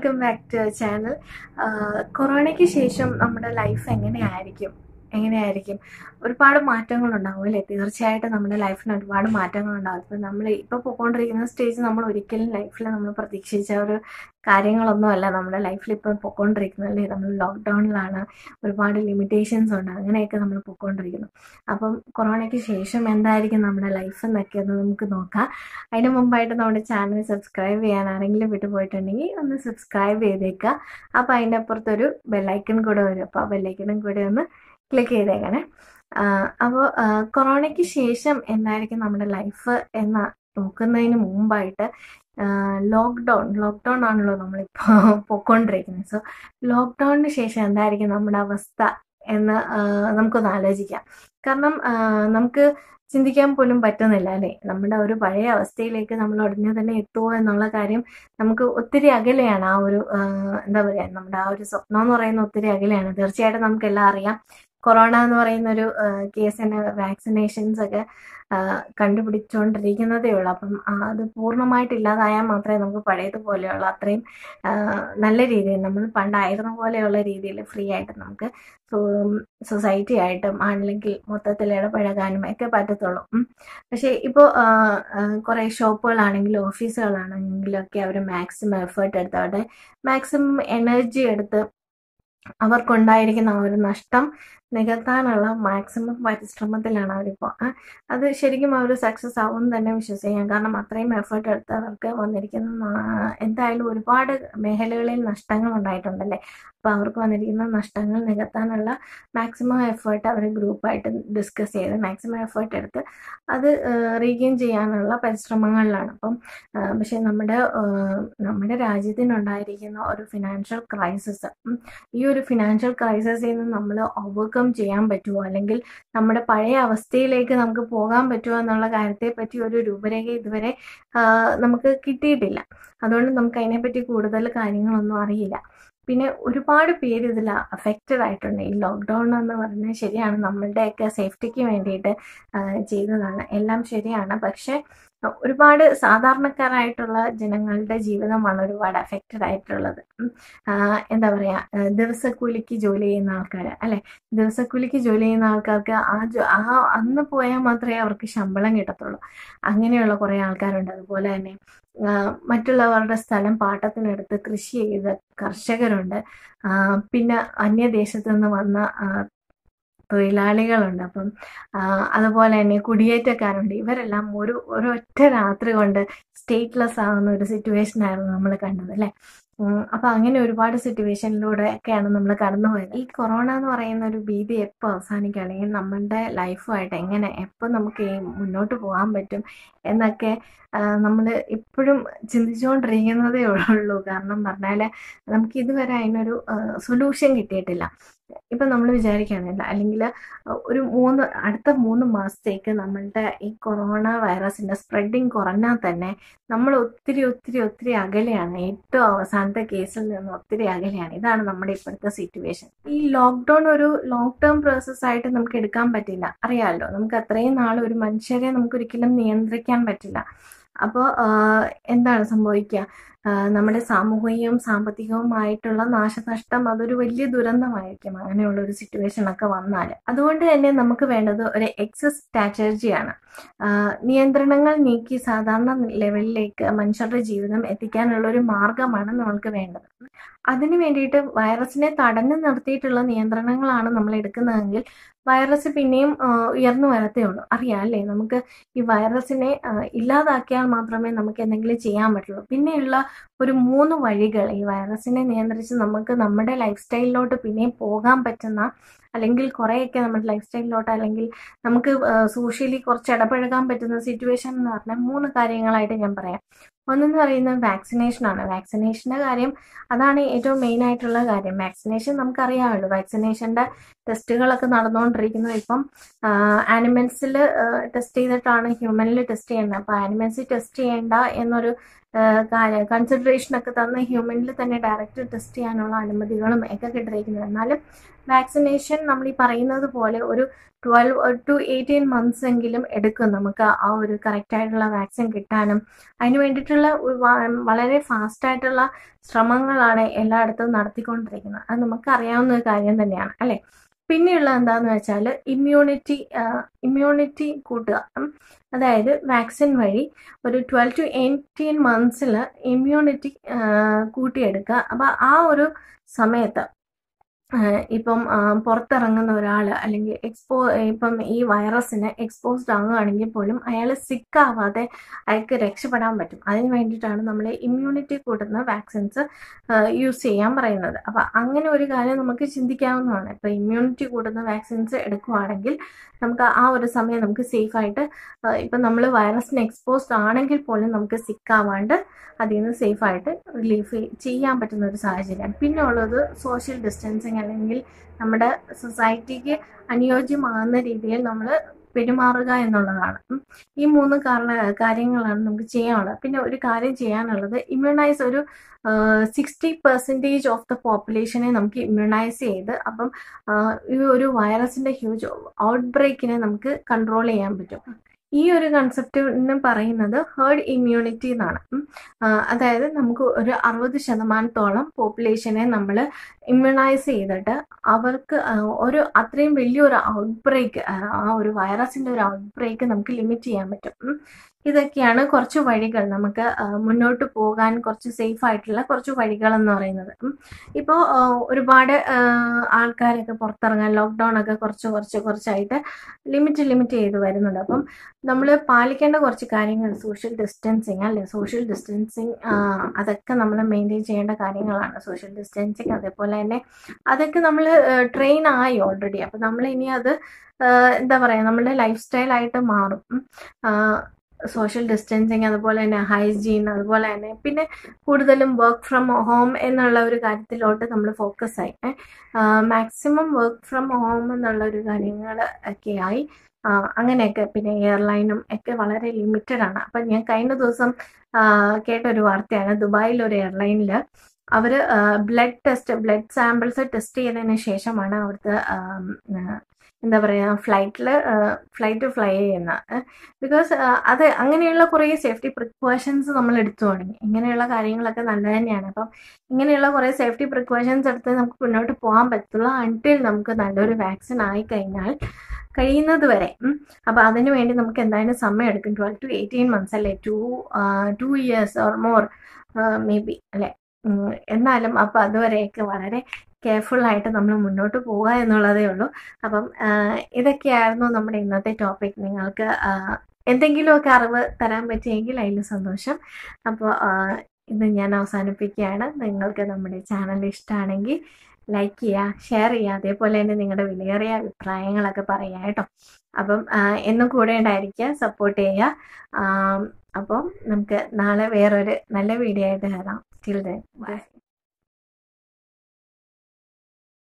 Welcome back to channel കൊറോണയ്ക്ക് ശേഷം നമ്മുടെ ലൈഫ് എങ്ങനെയായിരിക്കും എങ്ങനെയായിരിക്കും ഒരുപാട് മാറ്റങ്ങളുണ്ടാവും അല്ലേ തീർച്ചയായിട്ടും നമ്മുടെ ലൈഫിന് ഒരുപാട് മാറ്റങ്ങളുണ്ടാവും ഇപ്പം നമ്മൾ ഇപ്പോൾ പോയിക്കൊണ്ടിരിക്കുന്ന സ്റ്റേജ് നമ്മൾ ഒരിക്കലും ലൈഫിൽ നമ്മൾ പ്രതീക്ഷിച്ച ഒരു കാര്യങ്ങളൊന്നും അല്ല നമ്മുടെ ലൈഫിൽ ഇപ്പം പൊയ്ക്കൊണ്ടിരിക്കുന്നത് അല്ലേ നമ്മൾ ലോക്ക്ഡൗണിലാണ് ഒരുപാട് ലിമിറ്റേഷൻസ് ഉണ്ട് അങ്ങനെയൊക്കെ നമ്മൾ പൊയ്ക്കൊണ്ടിരിക്കുന്നു അപ്പം കൊറോണയ്ക്ക് ശേഷം എന്തായിരിക്കും നമ്മുടെ ലൈഫ് എന്നൊക്കെ ഒന്ന് നമുക്ക് നോക്കാം അതിന് മുമ്പായിട്ട് നമ്മുടെ ചാനൽ സബ്സ്ക്രൈബ് ചെയ്യാൻ ആരെങ്കിലും വിട്ടുപോയിട്ടുണ്ടെങ്കിൽ ഒന്ന് സബ്സ്ക്രൈബ് ചെയ്തേക്കുക അപ്പോൾ അതിൻ്റെ അപ്പുറത്തൊരു ബെല്ലൈക്കൺ കൂടെ വരും അപ്പോൾ ആ ബെല്ലൈക്കണും കൂടെ ഒന്ന് ക്ലിക്ക് ചെയ്തേക്കണേ അപ്പോൾ കൊറോണയ്ക്ക് ശേഷം എന്തായിരിക്കും നമ്മുടെ ലൈഫ് എന്ന നോക്കുന്നതിന് മുമ്പായിട്ട് ലോക്ക്ഡൗൺ ലോക്ക്ഡൗൺ ആണല്ലോ നമ്മളിപ്പോൾ പൊയ്ക്കൊണ്ടിരിക്കുന്നത് സോ ലോക്ക്ഡൗണിന് ശേഷം എന്തായിരിക്കും നമ്മുടെ അവസ്ഥ എന്ന് നമുക്കൊന്ന് ആലോചിക്കാം കാരണം നമുക്ക് ചിന്തിക്കാൻ പോലും പറ്റുന്നില്ല അല്ലേ നമ്മുടെ ഒരു പഴയ അവസ്ഥയിലേക്ക് നമ്മൾ ഉടനെ തന്നെ എത്തുമോ എന്നുള്ള കാര്യം നമുക്ക് ഒത്തിരി അകലെയാണ് ആ ഒരു എന്താ പറയുക നമ്മുടെ ആ ഒരു സ്വപ്നം എന്ന് പറയുന്ന ഒത്തിരി അകലെയാണ് തീർച്ചയായിട്ടും നമുക്കെല്ലാം അറിയാം കൊറോണ എന്ന് പറയുന്ന ഒരു കേസിന് വാക്സിനേഷൻസ് ഒക്കെ കണ്ടുപിടിച്ചുകൊണ്ടിരിക്കുന്നതേ ഉള്ളൂ അപ്പം അത് പൂർണ്ണമായിട്ട് ഇല്ലാതായാൽ മാത്രമേ നമുക്ക് പഴയതുപോലെയുള്ള അത്രയും നല്ല രീതിയിൽ നമ്മൾ പണ്ടായിരുന്ന പോലെയുള്ള രീതിയിൽ ഫ്രീ ആയിട്ട് നമുക്ക് സൊസൈറ്റി ആയിട്ടും അല്ലെങ്കിൽ മൊത്തത്തിൽ ഇടപഴകാനും ഒക്കെ പറ്റത്തുള്ളൂ പക്ഷേ ഇപ്പോൾ കുറേ ഷോപ്പുകളാണെങ്കിലും ഓഫീസുകളാണെങ്കിലും ഒക്കെ അവർ മാക്സിമം എഫേർട്ട് എടുത്ത് അവരുടെ മാക്സിമം എനർജി എടുത്ത് അവർക്കുണ്ടായിരിക്കുന്ന ആ ഒരു നഷ്ടം നികത്താനുള്ള മാക്സിമം പരിശ്രമത്തിലാണ് അവരിപ്പോൾ അത് ശരിക്കും അവർ സക്സസ് ആവും തന്നെ വിശ്വസിക്കാം കാരണം അത്രയും എഫേർട്ട് എടുത്ത് അവർക്ക് വന്നിരിക്കുന്ന എന്തായാലും ഒരുപാട് മേഖലകളിൽ നഷ്ടങ്ങൾ ഉണ്ടായിട്ടുണ്ടല്ലേ അപ്പോൾ അവർക്ക് വന്നിരിക്കുന്ന നഷ്ടങ്ങൾ നികത്താനുള്ള മാക്സിമം എഫേർട്ട് അവർ ഗ്രൂപ്പായിട്ട് ഡിസ്കസ് ചെയ്ത് മാക്സിമം എഫേർട്ട് എടുത്ത് അത് റീഗെയിൻ ചെയ്യാനുള്ള പരിശ്രമങ്ങളിലാണ് അപ്പം പക്ഷേ നമ്മുടെ നമ്മുടെ രാജ്യത്തിനുണ്ടായിരിക്കുന്ന ഒരു ഫിനാൻഷ്യൽ ക്രൈസിസ് ഈ ഒരു ഫിനാൻഷ്യൽ ക്രൈസിസിൽ നിന്ന് നമ്മൾ ഓവർകം ചെയ്യാൻ പറ്റുമോ അല്ലെങ്കിൽ നമ്മുടെ പഴയ അവസ്ഥയിലേക്ക് നമുക്ക് പോകാൻ പറ്റുമോ എന്നുള്ള കാര്യത്തെ പറ്റി ഒരു രൂപരേഖ ഇതുവരെ നമുക്ക് കിട്ടിയിട്ടില്ല അതുകൊണ്ട് നമുക്ക് അതിനെപ്പറ്റി കൂടുതൽ കാര്യങ്ങളൊന്നും അറിയില്ല പിന്നെ ഒരുപാട് പേര് ഇതിൽ അഫക്റ്റഡ് ആയിട്ടുണ്ട് ഈ ലോക്ക്ഡൗൺ എന്ന് പറഞ്ഞാൽ ശരിയാണ് നമ്മളുടെയൊക്കെ സേഫ്റ്റിക്ക് വേണ്ടിയിട്ട് ചെയ്തതാണ് എല്ലാം ശരിയാണ് പക്ഷേ ഒരുപാട് സാധാരണക്കാരായിട്ടുള്ള ജനങ്ങളുടെ ജീവിതമാണ് ഒരുപാട് അഫക്റ്റഡ് ആയിട്ടുള്ളത് എന്താ പറയുക ദിവസക്കൂലിക്ക് ജോലി ചെയ്യുന്ന ആൾക്കാർ അല്ലെ ദിവസക്കൂലിക്ക് ജോലി ചെയ്യുന്ന ആൾക്കാർക്ക് ആ ആ അന്ന് പോയാൽ മാത്രമേ അവർക്ക് ശമ്പളം കിട്ടത്തുള്ളൂ അങ്ങനെയുള്ള കുറേ ആൾക്കാരുണ്ട് അതുപോലെ തന്നെ മറ്റുള്ളവരുടെ സ്ഥലം പാട്ടത്തിനെടുത്ത് കൃഷി ചെയ്ത കർഷകരുണ്ട് പിന്നെ അന്യദേശത്തു നിന്ന് വന്ന തൊഴിലാളികളുണ്ട് അപ്പം അതുപോലെ തന്നെ കുടിയേറ്റക്കാരുണ്ട് ഇവരെല്ലാം ഒരു ഒരൊറ്റ രാത്രി കൊണ്ട് സ്റ്റേറ്റ്ലെസ് ആവുന്ന ഒരു സിറ്റുവേഷൻ ആയിരുന്നു നമ്മൾ കണ്ടത് അല്ലേ അപ്പൊ അങ്ങനെ ഒരുപാട് സിറ്റുവേഷനിലൂടെ ഒക്കെയാണ് നമ്മൾ കടന്നു പോയത് ഈ കൊറോണ എന്ന് പറയുന്ന ഒരു ഭീതി എപ്പോൾ അവസാനിക്കും അല്ലെങ്കിൽ നമ്മളുടെ ലൈഫുമായിട്ട് എങ്ങനെ എപ്പോൾ നമുക്ക് മുന്നോട്ട് പോകാൻ പറ്റും എന്നൊക്കെ നമ്മൾ ഇപ്പോഴും ചിന്തിച്ചുകൊണ്ടിരിക്കുന്നതേ ഉള്ളൂ കാരണം പറഞ്ഞാൽ നമുക്ക് ഇതുവരെ അതിനൊരു സൊല്യൂഷൻ കിട്ടിയിട്ടില്ല ഇപ്പം നമ്മൾ വിചാരിക്കുകയാണെങ്കിൽ അല്ലെങ്കിൽ ഒരു മൂന്ന് അടുത്ത മൂന്ന് മാസത്തേക്ക് നമ്മളുടെ ഈ കൊറോണ വൈറസിൻ്റെ സ്പ്രെഡിങ് കുറഞ്ഞാൽ തന്നെ നമ്മൾ ഒത്തിരി ഒത്തിരി ഒത്തിരി അകലെയാണ് ഏറ്റവും അവസാനത്തെ കേസിൽ നിന്ന് ഒത്തിരി അകലെയാണ് ഇതാണ് നമ്മുടെ ഇപ്പോഴത്തെ സിറ്റുവേഷൻ ഈ ലോക്ക്ഡൗൺ ഒരു ലോങ് ടേം പ്രോസസ് ആയിട്ട് നമുക്ക് എടുക്കാൻ പറ്റില്ല അറിയാമല്ലോ നമുക്ക് അത്രയും നാൾ ഒരു മനുഷ്യരെ നമുക്ക് ഒരിക്കലും നിയന്ത്രിക്കാൻ പറ്റില്ല അപ്പോൾ എന്താണ് സംഭവിക്കുക നമ്മുടെ സാമൂഹികവും സാമ്പത്തികവുമായിട്ടുള്ള നാശനഷ്ടം അതൊരു വലിയ ദുരന്തമായിരിക്കും അങ്ങനെയുള്ള ഒരു സിറ്റുവേഷൻ ഒക്കെ വന്നാൽ അതുകൊണ്ട് തന്നെ നമുക്ക് വേണ്ടത് ഒരു എക്സസ് സ്ട്രാറ്റജിയാണ് നിയന്ത്രണങ്ങൾ നീക്കി സാധാരണ ലെവലിലേക്ക് മനുഷ്യരുടെ ജീവിതം എത്തിക്കാനുള്ള ഒരു മാർഗമാണ് നമ്മൾക്ക് വേണ്ടത് അതിനു വേണ്ടിയിട്ട് വൈറസിനെ തടഞ്ഞു നിർത്തിയിട്ടുള്ള നിയന്ത്രണങ്ങളാണ് നമ്മൾ എടുക്കുന്നതെങ്കിൽ വൈറസ് പിന്നെയും ഉയർന്നു വരത്തേ ഉള്ളൂ അറിയാം അല്ലേ നമുക്ക് ഈ വൈറസിനെ ഇല്ലാതാക്കിയാൽ മാത്രമേ നമുക്ക് എന്തെങ്കിലും ചെയ്യാൻ പറ്റുള്ളൂ പിന്നെയുള്ള ഒരു മൂന്ന് വഴികൾ ഈ വൈറസിനെ നിയന്ത്രിച്ച് നമുക്ക് നമ്മുടെ ലൈഫ് സ്റ്റൈലിലോട്ട് പിന്നെയും പോകാൻ പറ്റുന്ന അല്ലെങ്കിൽ കുറേയൊക്കെ നമ്മുടെ ലൈഫ് സ്റ്റൈലിലോട്ട് അല്ലെങ്കിൽ നമുക്ക് സോഷ്യലി കുറച്ച് ഇടപഴകാൻ പറ്റുന്ന സിറ്റുവേഷൻ എന്ന് പറഞ്ഞാൽ മൂന്ന് കാര്യങ്ങളായിട്ട് ഞാൻ പറയാം ഒന്നെന്ന് പറയുന്നത് വാക്സിനേഷനാണ് വാക്സിനേഷൻ്റെ കാര്യം അതാണ് ഏറ്റവും മെയിൻ ആയിട്ടുള്ള കാര്യം വാക്സിനേഷൻ നമുക്കറിയാമല്ലോ വാക്സിനേഷൻ്റെ ടെസ്റ്റുകളൊക്കെ നടന്നുകൊണ്ടിരിക്കുന്നത് ഇപ്പം ആനിമൽസിൽ ടെസ്റ്റ് ചെയ്തിട്ടാണ് ഹ്യൂമനിൽ ടെസ്റ്റ് ചെയ്യുന്നത് അപ്പോൾ ആനിമൽസിൽ ടെസ്റ്റ് ചെയ്യേണ്ട എന്നൊരു കൺസിഡറേഷനൊക്കെ തന്ന ഹ്യൂമനിൽ തന്നെ ഡയറക്റ്റ് ടെസ്റ്റ് ചെയ്യാനുള്ള അനുമതികളും ഒക്കെ കിട്ടിയിരിക്കുന്നത് എന്നാലും വാക്സിനേഷൻ നമ്മൾ ഈ പറയുന്നത് പോലെ ഒരു ട്വൽവ് ടു എയ്റ്റീൻ മന്ത്സ് എങ്കിലും എടുക്കും നമുക്ക് ആ ഒരു കറക്റ്റ് ആയിട്ടുള്ള വാക്സിൻ കിട്ടാനും അതിന് വേണ്ടിയിട്ടുള്ള ഒരു വ- വളരെ ഫാസ്റ്റ് ആയിട്ടുള്ള ശ്രമങ്ങളാണ് എല്ലായിടത്തും നടത്തിക്കൊണ്ടിരിക്കുന്നത് അത് നമുക്ക് അറിയാവുന്ന ഒരു കാര്യം തന്നെയാണ് അല്ലേ പിന്നെയുള്ള എന്താന്ന് വെച്ചാൽ ഇമ്മ്യൂണിറ്റി ഇമ്മ്യൂണിറ്റി കൂട്ടുക ഉം. അതായത് വാക്സിൻ വഴി ഒരു ട്വൽവ് ടു എയ്റ്റീൻ മന്ത്സിൽ ഇമ്മ്യൂണിറ്റി കൂട്ടിയെടുക്കുക അപ്പം ആ ഒരു സമയത്ത് ആഹ് ഇപ്പം ആഹ് പുറത്തിറങ്ങുന്ന ഒരാൾ അല്ലെങ്കിൽ എക്സ്പോ ഇപ്പം ഈ വൈറസിന് എക്സ്പോസ്ഡ് ആകുകയാണെങ്കിൽ പോലും അയാൾ സിക്ക് ആവാതെ അയാൾക്ക് രക്ഷപ്പെടാൻ പറ്റും അതിന് വേണ്ടിയിട്ടാണ് നമ്മൾ ഇമ്മ്യൂണിറ്റി കൂട്ടുന്ന വാക്സിൻസ് യൂസ് ചെയ്യാൻ പറയുന്നത് അപ്പം അങ്ങനെ ഒരു കാര്യം നമുക്ക് ചിന്തിക്കാവുന്നതാണ് ഇപ്പം ഇമ്മ്യൂണിറ്റി കൂട്ടുന്ന വാക്സിൻസ് എടുക്കുവാണെങ്കിൽ നമുക്ക് ആ ഒരു സമയം നമുക്ക് സേഫായിട്ട് ഇപ്പം നമ്മൾ വൈറസിന് എക്സ്പോസ്ഡ് ആണെങ്കിൽ പോലും നമുക്ക് സിക്ക് ആവാണ്ട് അതിൽ നിന്ന് സേഫായിട്ട് റിലീഫ് ചെയ്യാൻ പറ്റുന്ന ഒരു സാഹചര്യം പിന്നെ ഉള്ളത് സോഷ്യൽ ഡിസ്റ്റൻസിങ് അല്ലെങ്കിൽ നമ്മുടെ സൊസൈറ്റിക്ക് അനുയോജ്യമാകുന്ന രീതിയിൽ നമ്മൾ പെരുമാറുക എന്നുള്ളതാണ് ഉം. ഈ മൂന്ന് കാരണ കാര്യങ്ങളാണ് നമുക്ക് ചെയ്യാനുള്ളത് പിന്നെ ഒരു കാര്യം ചെയ്യാനുള്ളത് ഇമ്മ്യൂണൈസ് ഒരു സിക്സ്റ്റി പെർസെൻറ്റേജ് ഓഫ് ദ പോപ്പുലേഷനെ നമുക്ക് ഇമ്മ്യൂണൈസ് ചെയ്ത് അപ്പം ആ, ഈ ഒരു വൈറസിന്റെ ഹ്യൂജ് ഔട്ട് ബ്രേക്കിനെ നമുക്ക് കൺട്രോൾ ചെയ്യാൻ പറ്റും ഈ ഒരു കൺസെപ്റ്റിന് പറയുന്നത് ഹേർഡ് ഇമ്മ്യൂണിറ്റി എന്നാണ് ഉം. ആ, അതായത് നമുക്ക് ഒരു അറുപത് ശതമാനത്തോളം പോപ്പുലേഷനെ നമ്മൾ ഇമ്മ്യൂണൈസ് ചെയ്തിട്ട് അവർക്ക് ആ, ഒരു അത്രയും വലിയൊരു ഔട്ട് ബ്രേക്ക് ആ ഒരു വൈറസിന്റെ ഒരു ഔട്ട് ബ്രേക്ക് നമുക്ക് ലിമിറ്റ് ചെയ്യാൻ പറ്റും ഉം. ഇതൊക്കെയാണ് കുറച്ച് വഴികൾ നമുക്ക് ആ, മുന്നോട്ട് പോകാൻ കുറച്ച് സേഫ് ആയിട്ടുള്ള കുറച്ച് വഴികൾ എന്ന് പറയുന്നത് ഉം. ഇപ്പോൾ ആ, ഒരുപാട് ആ, ആൾക്കാരൊക്കെ പുറത്തിറങ്ങാൻ ലോക്ക്ഡൗൺ ഒക്കെ കുറച്ച് കുറച്ച് കുറച്ചായിട്ട് ലിമിറ്റ് ലിമിറ്റ് ചെയ്ത് വരുന്നുണ്ട് അപ്പം നമ്മൾ പാലിക്കേണ്ട കുറച്ച് കാര്യങ്ങൾ സോഷ്യൽ ഡിസ്റ്റൻസിങ് അല്ലേ സോഷ്യൽ ഡിസ്റ്റൻസിങ് അതൊക്കെ നമ്മൾ മെയിൻറ്റെയിൻ ചെയ്യേണ്ട കാര്യങ്ങളാണ് സോഷ്യൽ ഡിസ്റ്റൻസിങ് അതേപോലെ തന്നെ അതൊക്കെ നമ്മൾ ട്രെയിൻ ആയി ഓൾറെഡി അപ്പം നമ്മൾ ഇനി അത് ആ, എന്താ പറയുക നമ്മുടെ ലൈഫ് സ്റ്റൈലായിട്ട് മാറും ഉം. ആ, സോഷ്യൽ ഡിസ്റ്റൻസിങ് അതുപോലെ തന്നെ ഹൈജീൻ അതുപോലെ തന്നെ പിന്നെ കൂടുതലും വർക്ക് ഫ്രം ഹോം എന്നുള്ള ഒരു കാര്യത്തിലോട്ട് നമ്മൾ ഫോക്കസ് ആയി മാക്സിമം വർക്ക് ഫ്രം ഹോം എന്നുള്ള ഒരു കാര്യങ്ങൾ ഒക്കെ ആയി ആ, അങ്ങനെയൊക്കെ പിന്നെ എയർലൈനും ഒക്കെ വളരെ ലിമിറ്റഡ് ആണ് അപ്പം ഞാൻ കഴിഞ്ഞ ദിവസം ആ, കേട്ടൊരു വാർത്തയാണ് ദുബായിൽ ഒരു എയർലൈനിൽ അവർ blood test blood samples test ചെയ്തതിന് ശേഷമാണ് അവിടുത്തെ ആം, ആ, എന്താ പറയുക ഫ്ലൈറ്റിൽ ഫ്ലൈറ്റ് ഫ്ലൈ ചെയ്യുന്ന ബിക്കോസ് അത് അങ്ങനെയുള്ള കുറേ സേഫ്റ്റി പ്രിക്കോഷൻസ് നമ്മൾ എടുത്തു തുടങ്ങി ഇങ്ങനെയുള്ള കാര്യങ്ങളൊക്കെ നല്ലത് തന്നെയാണ് അപ്പം ഇങ്ങനെയുള്ള കുറേ സേഫ്റ്റി പ്രിക്കോഷൻസ് എടുത്ത് നമുക്ക് മുന്നോട്ട് പോകാൻ പറ്റുള്ളൂ അൺടിൽ നമുക്ക് നല്ലൊരു വാക്സിൻ ആയി കഴിഞ്ഞാൽ കഴിയുന്നത് വരെ ഉം. അപ്പോൾ അതിന് വേണ്ടി നമുക്ക് എന്തായാലും സമയം എടുക്കും ട്വൽവ് ടു എയ്റ്റീൻ മന്ത്സ് അല്ലേ to two years or more maybe അല്ലേ ഉം. എന്നാലും അപ്പോൾ അതുവരെയൊക്കെ വളരെ കെയർഫുൾ ആയിട്ട് നമ്മൾ മുന്നോട്ട് പോവുക എന്നുള്ളതേ ഉള്ളൂ അപ്പം ആ, ഇതൊക്കെയായിരുന്നു നമ്മുടെ ഇന്നത്തെ ടോപ്പിക് നിങ്ങൾക്ക് ആ, എന്തെങ്കിലുമൊക്കെ അറിവ് തരാൻ പറ്റിയെങ്കിൽ അതിൽ സന്തോഷം അപ്പോൾ ഇത് ഞാൻ അവസാനിപ്പിക്കുകയാണ് നിങ്ങൾക്ക് നമ്മുടെ ചാനൽ ഇഷ്ടമാണെങ്കിൽ ലൈക്ക് ചെയ്യുക ഷെയർ ചെയ്യുക അതേപോലെ തന്നെ നിങ്ങളുടെ വിലയേറിയ അഭിപ്രായങ്ങളൊക്കെ പറയുക കേട്ടോ അപ്പം ആ, എന്നും കൂടെ ഉണ്ടായിരിക്കുക സപ്പോർട്ട് ചെയ്യുക ആം, അപ്പം നമുക്ക് നാളെ വേറൊരു നല്ല വീഡിയോ ആയിട്ട് തരാം ടിൽ ദെൻ ബൈ